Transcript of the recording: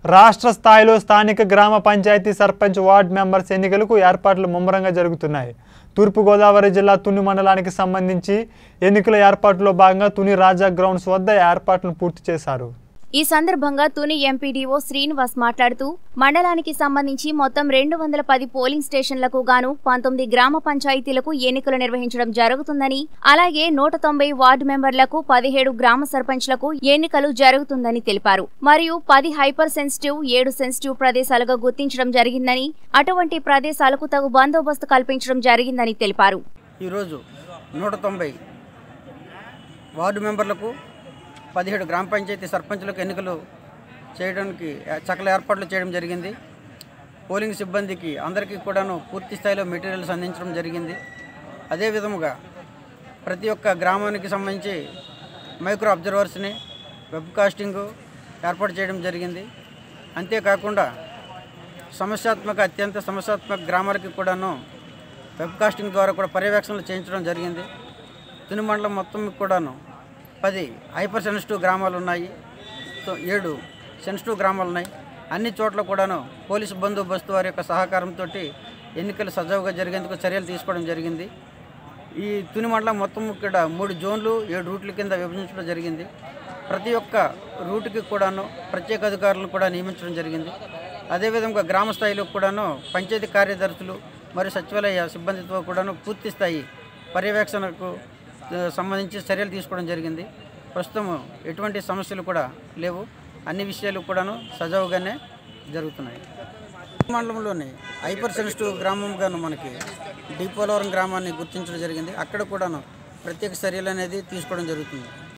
రాష్ట్ర స్థాయిలో స్థానిక గ్రామ పంచాయతీ సర్పంచ్ వార్డ్ మెంబర్స్ ఎన్నికలకు ఏర్పాట్లు ముమ్మరంగా జరుగుతున్నాయి తూర్పుగోదావరి జిల్లా తుని మండలానికి సంబంధించి ఎన్నికల ఏర్పాట్లో భాగంగా తుని రాజా గ్రౌండ్స్ వద్ద ఏర్పాట్లను పూర్తి చేశారు ఈ సందర్భంగా తుని ఎంపీడీఓ శ్రీనివాస్ మాట్లాడుతూ మండలానికి సంబంధించి మొత్తం రెండు వందల పది పోలింగ్ స్టేషన్లకు గాను పంతొమ్మిది గ్రామ పంచాయతీలకు ఎన్నికలు నిర్వహించడం జరుగుతుందని అలాగే నూట తొంభై వార్డు మెంబర్లకు పదిహేడు గ్రామ సర్పంచ్లకు ఎన్నికలు జరుగుతుందని తెలిపారు మరియు పది హైపర్ సెన్సిటివ్ ఏడు సెన్సిటివ్ ప్రదేశాలుగా గుర్తించడం జరిగిందని అటువంటి ప్రదేశాలకు తగు బందోబస్తు కల్పించడం జరిగిందని తెలిపారు ఈరోజు నూట తొంభై వార్డు మెంబర్లకు పదిహేడు గ్రామ పంచాయతీ సర్పంచులకు ఎన్నికలు చేయడానికి చక్కల ఏర్పాట్లు చేయడం జరిగింది పోలింగ్ సిబ్బందికి అందరికీ కూడాను పూర్తి స్థాయిలో మెటీరియల్స్ అందించడం జరిగింది అదే విధముగా ప్రతి ఒక్క గ్రామానికి సంబంధించి మైక్రో అబ్జర్వర్స్ని వెబ్ కాస్టింగ్ ఏర్పాటు చేయడం జరిగింది అంతేకాకుండా సమస్యాత్మక అత్యంత సమస్యాత్మక గ్రామాలకి కూడాను వెబ్ కాస్టింగ్ ద్వారా కూడా పర్యవేక్షణలు చేయించడం జరిగింది తుని మండలం మొత్తం కూడాను పది హైపర్ సెన్సిటివ్ గ్రామాలు ఉన్నాయి తో- ఏడు సెన్సిటివ్ గ్రామాలు ఉన్నాయి అన్ని చోట్ల కూడాను పోలీసు బందోబస్తు వారి యొక్క సహకారంతో ఎన్నికలు సజావుగా జరిగేందుకు చర్యలు తీసుకోవడం జరిగింది ఈ తుని మండలం మొత్తం ఇక్కడ మూడు జోన్లు ఏడు రూట్ల కింద విభజించడం జరిగింది ప్రతి ఒక్క రూట్కి కూడాను ప్రత్యేక అధికారులను కూడా నియమించడం జరిగింది అదేవిధంగా గ్రామ స్థాయిలో కూడాను పంచాయతీ కార్యదర్శులు మరియు సచివాలయ సిబ్బందితో కూడాను పూర్తి స్థాయి పర్యవేక్షణకు ఆ, సంబంధించి చర్యలు తీసుకోవడం జరిగింది ప్రస్తుతం ఎటువంటి సమస్యలు కూడా లేవు అన్ని విషయాలు కూడాను సజావుగానే జరుగుతున్నాయి మండలంలోని హైపర్ సెన్సిటివ్ గ్రామంగాను మనకి డిపోలవరం గ్రామాన్ని గుర్తించడం జరిగింది అక్కడ కూడాను ప్రత్యేక చర్యలు అనేది తీసుకోవడం జరుగుతుంది